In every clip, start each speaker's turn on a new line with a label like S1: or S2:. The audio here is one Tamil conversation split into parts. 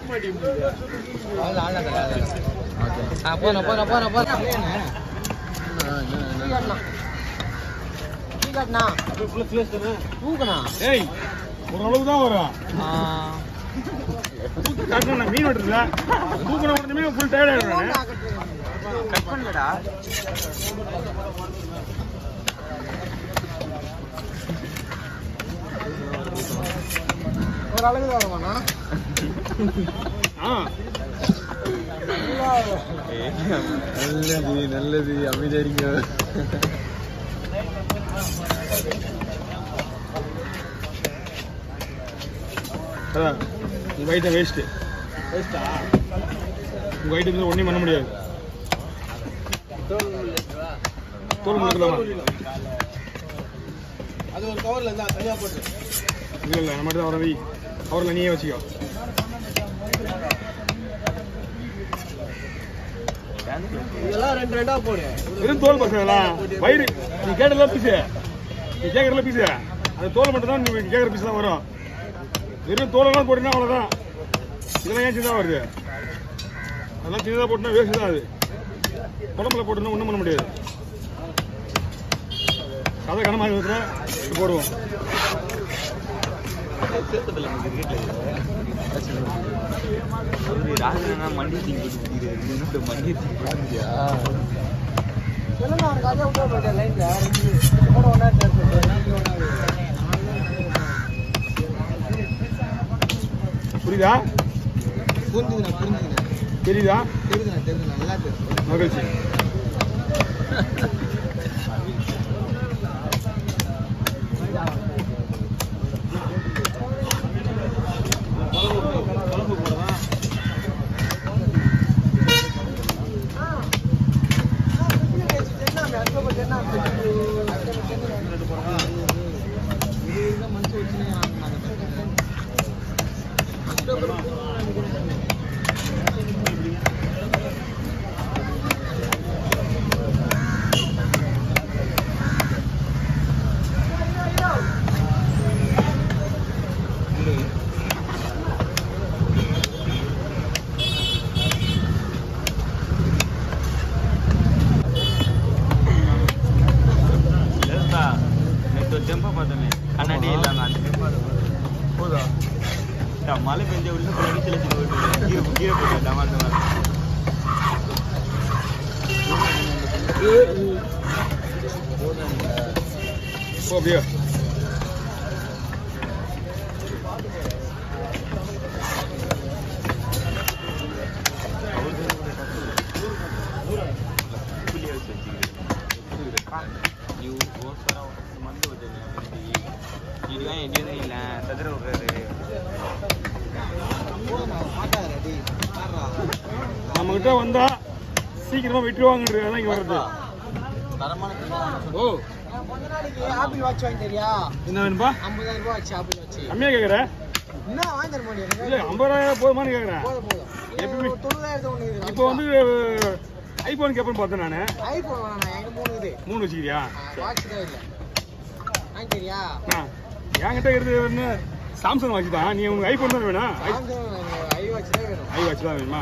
S1: போன போன போன போன தூக்கணா
S2: ஏய் ஓரளவுக்கு தான் வரும் காட்டணும் நான் மீன் வெட்டுறதுல தூக்கின உடனே ஃபுல் டயர்ட் ஆயிடுறேன்
S1: கட் பண்ணலடா ஒரு அழகு வருமாண்ணா
S2: ஆ
S1: நல்லது நல்லது அமைதியா
S2: அதான் உங்கள் ஐட்டம் வேஸ்ட்டு உங்கள் ஐட்டம் ஒன்றும் பண்ண முடியாது தோல் முழுக்கலாமா
S1: அது ஒரு கவர்ல இருந்தா தனியா போட்டு
S2: இல்லை இல்லை நம்ம தான் அவரை வை அவரில் நீயே வச்சுக்கோ
S1: இதெல்லாம் ரெண்டு ரெண்டா போடு
S2: வெறும் தோல் பசங்களாம் வயிறு நீ கேட்டதெல்லாம் பீஸு நீ கேட்குறதுல பீஸு அந்த தோல் மட்டும் தான் நீ கேட்குற பீஸ் தான் வரும் வெறும் தோலெல்லாம் போட்டீங்கன்னா அவ்வளோதான் இதெல்லாம் ஏன் சின்னதாக வருது அதெல்லாம் சின்னதாக போட்டுனா வேஸ்ட் தான் அது உடம்புல போட்டுனா ஒன்றும் பண்ண முடியாது கதை கனமாக இருக்கிற போடுவோம்
S1: சொல்லுங்க அவனுக்கு அதே விட்டு போயிட்டேன் லைன்ல ரெண்டு கூட ஒன்றா
S2: புரியுதா
S1: புரிஞ்சுதுண்ணா புரிஞ்சுதுண்ணா
S2: தெரியுதா
S1: தெரியுதுண்ணா தெரியுதுண்ணா நல்லா தெரியுது
S2: மகிழ்ச்சி
S3: கண்ணாடி இல்லாம அந்த
S2: போதா
S3: மழை பெஞ்ச உள்ள சில சில கீரை கீரை போட்டு டமால் மாதிரி
S2: போ அப்படியே
S3: புளி வச்சு வச்சுக்கிறேன் ನೀವು ಹೋದ ಸಲ ಒಂದು ಮಂದಿ ಹೋದಿಲ್ಲ ಈಗ ಎಲ್ಲಿಯೂ ಇಲ್ಲ ಸದ್ರ ಹೋಗ್ರಿ
S2: நம்ம கிட்ட வந்தா சீக்கிரமா விட்டுருவாங்கன்றது தான் இங்க வர்றது ஓ
S1: ஆப்பிள் வாட்ச் வாங்கி தெரியா
S2: என்ன வேணும்பா
S1: ஐம்பதாயிரம் ரூபாய் ஆச்சு ஆப்பிள் வாட்ச்
S2: கம்மியா கேக்குற
S1: என்ன வாங்கி தர முடியும்
S2: இல்ல ஐம்பதாயிரம் போதுமான்னு கேக்குறேன்
S1: போதும் போதும்
S2: எப்பவுமே-
S1: ஒரு தொண்ணூறாயிரத்து ஒன்று இருக்குது
S2: இப்போ வந்து ஐபோன் கேப்பன்னு பார்த்தேன் நானு
S1: ஐபோன் வேணாம் என்கிட்ட மூணு இது
S2: மூணு வச்சுக்கிறியா
S1: வாட்ச் தான் இல்லை வாங்கி தெரியா
S2: ஆ, என்கிட்ட இருக்கிறது என்ன சாம்சங் வாட்ச் தான் நீ உனக்கு ஐபோன் தான் வேணும் ஐ-
S1: சாம்சங் ஐ வாட்ச் தான் வேணும்
S2: ஐ வாட்ச் தான் வேணுமா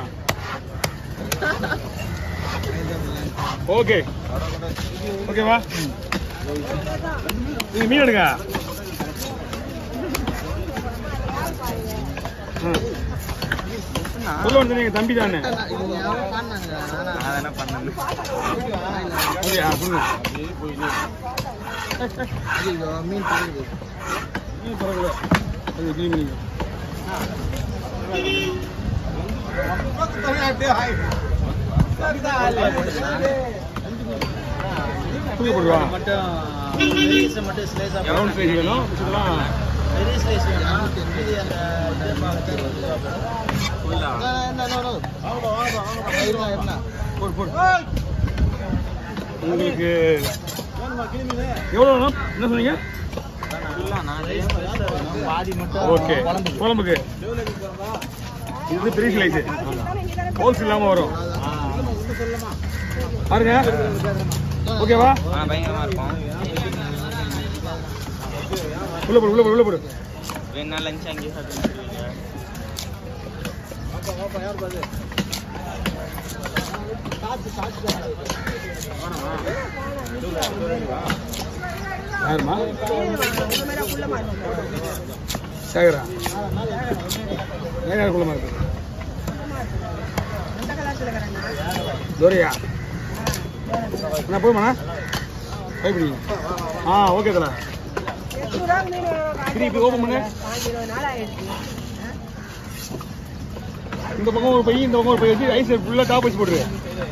S2: ஓகே ஓகேவா நீங்க மீன் எடுங்க ம். சொல்ல வந்து நீங்க தம்பி தானே
S1: இது யாரும் பண்ணாங்க நானா
S3: நான் என்ன பண்ணேன்
S2: அப்படியா சொல்லுங்க
S1: ஐயோ மீன் பறக்குது
S2: மீன் பரவாயில்ல அது க்ளீன் பண்ணிக்கோ தூக்கி போடுவா
S1: மட்டும் மட்டும் ஸ்லைஸ்
S2: ரவுண்ட் சைஸ் வேணும் இதெல்லாம்
S1: பெரிய ஸ்லைஸ் வேணும் இது அந்த
S3: ஃபுல்லா
S2: போடு போடு உங்களுக்கு எவ்வளோ வேணும் என்ன சொன்னீங்க
S3: ஃபுல்லா நான்
S1: பாதி மட்டும்
S2: ஓகே குழம்புக்கு இது பெரிய ஸ்லைஸு ஹோல்ஸ் இல்லாமல் வரும் பாருங்க ஓகேவா
S3: ஆ பயங்கரமா இருக்கும்
S2: உள்ள போடு உள்ள போடு உள்ள போடு
S3: வேணா லஞ்ச் அங்கேயே சாப்பிட்டு
S2: யாருமா சேகரா ஏன் குள்ளமா இருக்கு தோரியா நான் போய்மாண்ணா எப்படி ஆ ஓகே தல இப்படி இப்படி ஓப்பன் பண்ணு இந்த பக்கம் ஒரு பை இந்த பக்கம் ஒரு பை வச்சு ஐஸ் ஃபுல்லாக டாப் வச்சு போட்டுரு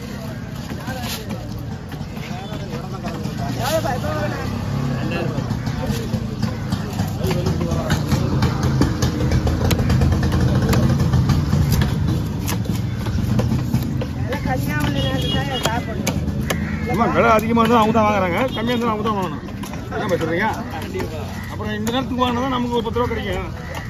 S2: ஆமா விலை அதிகமாக இருந்தால் அவங்க தான் வாங்குறாங்க கம்மியாக இருந்தாலும் அவங்க தான் வாங்கணும் என்ன பேசுறீங்க அப்புறம் இந்த நேரத்துக்கு வாங்கினா தான் நமக்கு ஒரு பத்து ரூபா கிடைக்கும்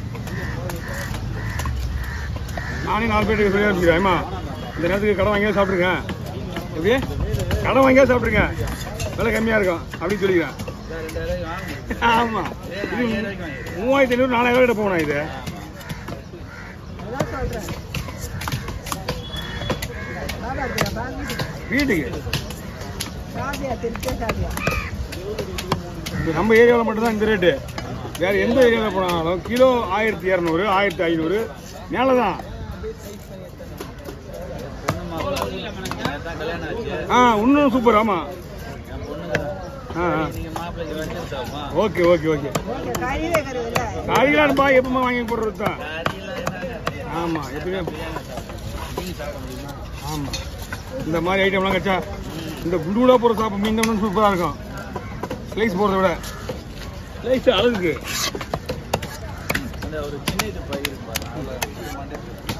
S2: நானே நாலு பேருக்கு சொல்லி அனுப்பிக்கிறேன் ஏம்மா இந்த நேரத்துக்கு கடை வாங்கியா சாப்பிட்ருங்க எப்படி கடை வாங்கியா சாப்பிட்ருங்க விலை கம்மியாக இருக்கும் அப்படின்னு சொல்லிக்கிறேன் ஆமா இது மூவாயிரத்தி ஐநூறு நாலாயிரம் கிட்ட போகணும் இது வீட்டுக்கு இது நம்ம ஏரியாவில் மட்டும்தான் இந்த ரேட்டு வேற எந்த ஏரியாவில் போனாலும் கிலோ ஆயிரத்தி இரநூறு ஆயிரத்தி ஐநூறு மேலே தான்
S3: கல்யாணம் ஆச்சு
S2: ஆ இன்னும் சூப்பர் ஆமாம்
S3: என் பொண்ணுங்க
S2: ஆ ஆ
S3: நீங்க மாப்பிள்ளைக்கு வெஞ்சன்ஸ் ஆகுமா
S2: ஓகே ஓகே ஓகே காய்கறிப்பா எப்பவுமே வாங்கி போடுறது தான் ஆமாம் எப்பயுமே ஆமாம் இந்த மாதிரி ஐட்டம்லாம் கச்சா இந்த குண்டூடா போகிற சாப்பிட மீன் தான் சூப்பராக இருக்கும் ஸ்லைஸ் போகிறத விட ஸ்லைஸ் அழகுக்கு
S3: அந்த ஒரு சின்ன இது பை இருக்கு பாருங்க அதுல இது மண்டை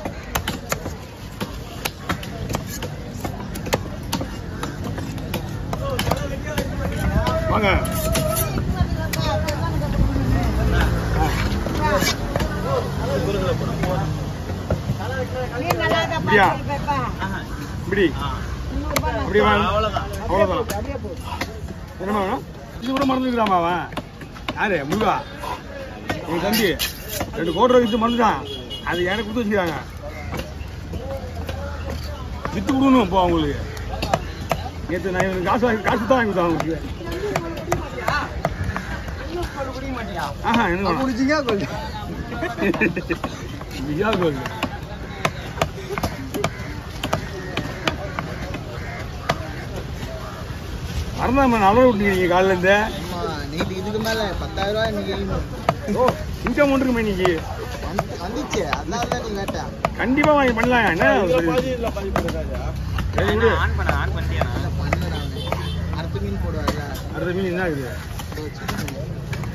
S2: வாங்க
S3: குறுகல போடும்
S2: இப்படியா இப்படி அப்படி வாங்க
S3: அவ்வளவுதான்
S2: அவ்வளோதான் என்னமா வேணும் இது கூட மறந்துக்கிறாமா அவன் யாரு முருகா என் தம்பி ரெண்டு கோடி ரூபாய் வித்து மறந்துட்டான் அது எனக்கு கொடுத்து வச்சுக்கிறாங்க வித்து விடணும் இப்போ அவங்களுக்கு நேற்று நான் இவனுக்கு காசு வாங்கி காசு தான் வாங்கி கொடுத்தேன் அவங்களுக்கு ஆஹா என்ன வேணும்?
S1: குடிச்சிங்க கொள்ளு
S2: விஜயா கோல்டு மறந்தாம அளவு விட்டீங்க காலையில இருந்து
S1: நீட்டு இதுக்கு மேல பத்தாயிரம் ரூபாய் இன்னைக்கு எழுதணும்.
S2: ஓ இன்கம் ஒன்றுக்குமே இன்னைக்கு
S1: வந்து- வந்துச்சு அதனால தான் நீ கேட்டேன்
S2: கண்டிப்பா வாங்கி பண்ணலாம் என்ன சரி விடு
S3: ஆன் பண்ண ஆன் பண்ணிட்டியா
S1: இல்லை பண்ணு நான் அடுத்த மீன் போடுவாங்க
S2: அடுத்த மீன் என்ன இருக்குது
S1: இதோ சின்ன மீன்.